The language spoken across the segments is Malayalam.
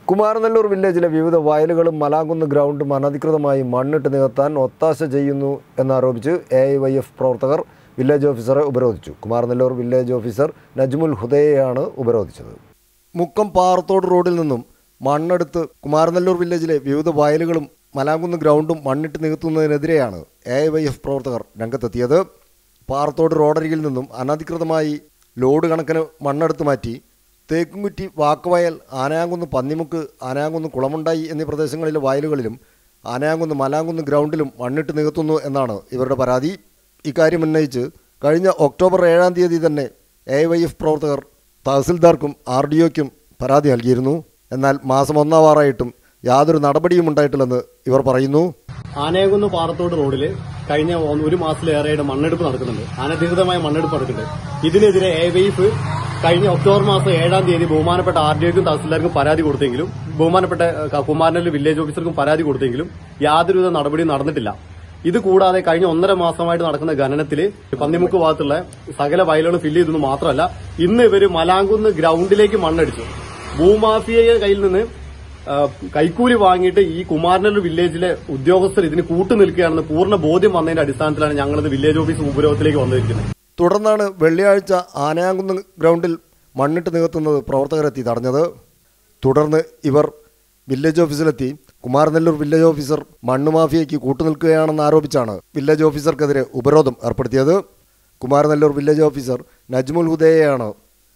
കുമാരനെല്ലൂർ വില്ലേജിലെ വിവിധ വയലുകളും മലാങ്കുന്ന് ഗ്രൗണ്ടും അനധികൃതമായി മണ്ണിട്ട് നികത്താൻ ഒത്താശ ചെയ്യുന്നു എന്നാരോപിച്ച് എ ഐ വൈ എഫ് പ്രവർത്തകർ വില്ലേജ് ഓഫീസറെ ഉപരോധിച്ചു കുമാരനെല്ലൂർ വില്ലേജ് ഓഫീസർ നജ്മുൽ ഹുദയെയാണ് ഉപരോധിച്ചത് മുക്കം പാറത്തോട് റോഡിൽ നിന്നും മണ്ണെടുത്ത് കുമാരനെല്ലൂർ വില്ലേജിലെ വിവിധ വയലുകളും മലാങ്കുന്ന് ഗ്രൗണ്ടും മണ്ണിട്ട് നികത്തുന്നതിനെതിരെയാണ് എ ഐ വൈ എഫ് പ്രവർത്തകർ രംഗത്തെത്തിയത് പാറത്തോട് റോഡരികിൽ നിന്നും അനധികൃതമായി ലോഡ് കണക്കിന് മണ്ണെടുത്ത് മാറ്റി തേക്കുംകുറ്റി വാക്കുവയൽ ആനയാങ്കുന്ന് പന്നിമുക്ക് ആനയാങ്കുന്ന് കുളമുണ്ടായി എന്നീ പ്രദേശങ്ങളിലെ വയലുകളിലും ആനയാങ്കുന്ന് മലാങ്കുന്ന് ഗ്രൗണ്ടിലും മണ്ണിട്ട് നികത്തുന്നു എന്നാണ് ഇവരുടെ പരാതി ഇക്കാര്യം ഉന്നയിച്ച് കഴിഞ്ഞ ഒക്ടോബർ ഏഴാം തീയതി തന്നെ എ വൈ എഫ് പ്രവർത്തകർ തഹസിൽദാർക്കും ആർ ഡി ഒക്കും പരാതി നൽകിയിരുന്നു എന്നാൽ മാസം ഒന്നാവാറായിട്ടും യാതൊരു നടപടിയും ഉണ്ടായിട്ടില്ലെന്ന് ഇവർ പറയുന്നു ആനയകുന്ന് പാറത്തോട് റോഡില് കഴിഞ്ഞ ഒന്ന് ഒരു മാസത്തിലേറെയുടെ മണ്ണെടുപ്പ് നടക്കുന്നുണ്ട് അനധികൃതമായ മണ്ണെടുപ്പ് നടക്കുന്നുണ്ട് ഇതിനെതിരെ എ വൈഫ് കഴിഞ്ഞ ഒക്ടോബർ മാസം ഏഴാം തീയതി ബഹുമാനപ്പെട്ട ആർ ഡി ഒക്കും തഹസിൽദാർക്കും പരാതി കൊടുത്തെങ്കിലും ബഹുമാനപ്പെട്ട ഏഹ്, കുമാരനെല്ലൂർ വില്ലേജ് ഓഫീസർക്കും പരാതി കൊടുത്തെങ്കിലും യാതൊരുവിധ നടപടിയും നടന്നിട്ടില്ല ഇത് കൂടാതെ കഴിഞ്ഞ ഒന്നര മാസമായിട്ട് നടക്കുന്ന ഖനനത്തിൽ പന്നിമുക്ക് ഭാഗത്തുള്ള സകല വയലുകളും ഫില്ല് ചെയ്തെന്ന് മാത്രമല്ല ഇന്ന് ഇവര് മലാങ്കുന്ന് ഗ്രൗണ്ടിലേക്ക് മണ്ണടിച്ചു ഭൂമാഫിയയുടെ കയ്യിൽ നിന്ന് ആ, കൈക്കൂലി വാങ്ങിയിട്ട് ഈ കുമാരനല്ലൂർ വില്ലേജിലെ ഉദ്യോഗസ്ഥർ ഇതിന് കൂട്ടു നിൽക്കുകയാണെന്ന് പൂർണ്ണ ബോധ്യം വന്നതിന്റെ അടിസ്ഥാനത്തിലാണ് ഞങ്ങളിത് വില്ലേജ് ഓഫീസ് ഉപരോധത്തിലേക്ക് വന്നിരിക്കുന്നത് തുടർന്നാണ് വെള്ളിയാഴ്ച ആനയാങ്കുന്ന് ഗ്രൗണ്ടിൽ മണ്ണിട്ട് നികത്തുന്നത് പ്രവർത്തകരെത്തി തടഞ്ഞത് തുടർന്ന് ഇവർ വില്ലേജ് ഓഫീസിലെത്തി കുമാരനെല്ലൂർ വില്ലേജ് ഓഫീസർ മണ്ണ് മാഫിയയ്ക്ക് കൂട്ടുനിൽക്കുകയാണെന്ന് ആരോപിച്ചാണ് വില്ലേജ് ഓഫീസർക്കെതിരെ ഉപരോധം ഏർപ്പെടുത്തിയത് കുമാരനെല്ലൂർ വില്ലേജ് ഓഫീസർ നജ്മുൽ ഹുദയെയാണ്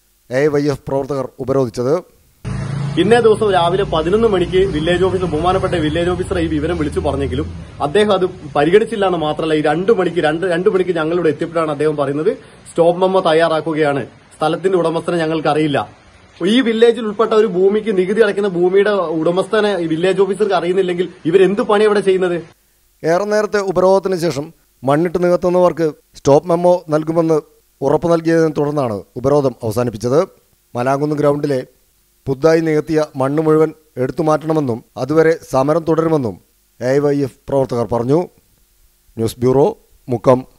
എ വൈ എഫ് പ്രവർത്തകർ ഉപരോധിച്ചത് ഇന്നേ ദിവസം രാവിലെ പതിനൊന്ന് മണിക്ക് വില്ലേജ് ഓഫീസർ ബഹുമാനപ്പെട്ട വില്ലേജ് ഓഫീസർ ഈ വിവരം വിളിച്ചു പറഞ്ഞെങ്കിലും അദ്ദേഹം അത് പരിഗണിച്ചില്ല എന്ന് മാത്രമല്ല ഈ രണ്ടു മണിക്ക് രണ്ട് രണ്ടു മണിക്ക് ഞങ്ങളിവിടെ എത്തിയപ്പോഴാണ് അദ്ദേഹം പറയുന്നത് സ്റ്റോപ്പ് മെമ്മോ തയ്യാറാക്കുകയാണ് സ്ഥലത്തിന്റെ ഉടമസ്ഥനെ ഞങ്ങൾക്ക് അറിയില്ല ഈ വില്ലേജിൽ ഉൾപ്പെട്ട ഒരു ഭൂമിക്ക് നികുതി അടയ്ക്കുന്ന ഭൂമിയുടെ ഉടമസ്ഥനെ ഈ വില്ലേജ് ഓഫീസർക്ക് അറിയുന്നില്ലെങ്കിൽ ഇവരെന്ത് പണി ഇവിടെ ചെയ്യുന്നത് ഏറെ നേരത്തെ ഉപരോധത്തിന് ശേഷം മണ്ണിട്ട് നികത്തുന്നവർക്ക് സ്റ്റോപ്പ് മെമ്മോ നൽകുമെന്ന് ഉറപ്പു നൽകിയതിനെ തുടർന്നാണ് ഉപരോധം അവസാനിപ്പിച്ചത് മലാങ്കുന്ന് ഗ്രൗണ്ടിലെ പുതുതായി നികത്തിയ മണ്ണ് മുഴുവൻ എടുത്തു മാറ്റണമെന്നും അതുവരെ സമരം തുടരുമെന്നും എ വൈ എഫ് പ്രവർത്തകർ പറഞ്ഞു ന്യൂസ് ബ്യൂറോ മുക്കം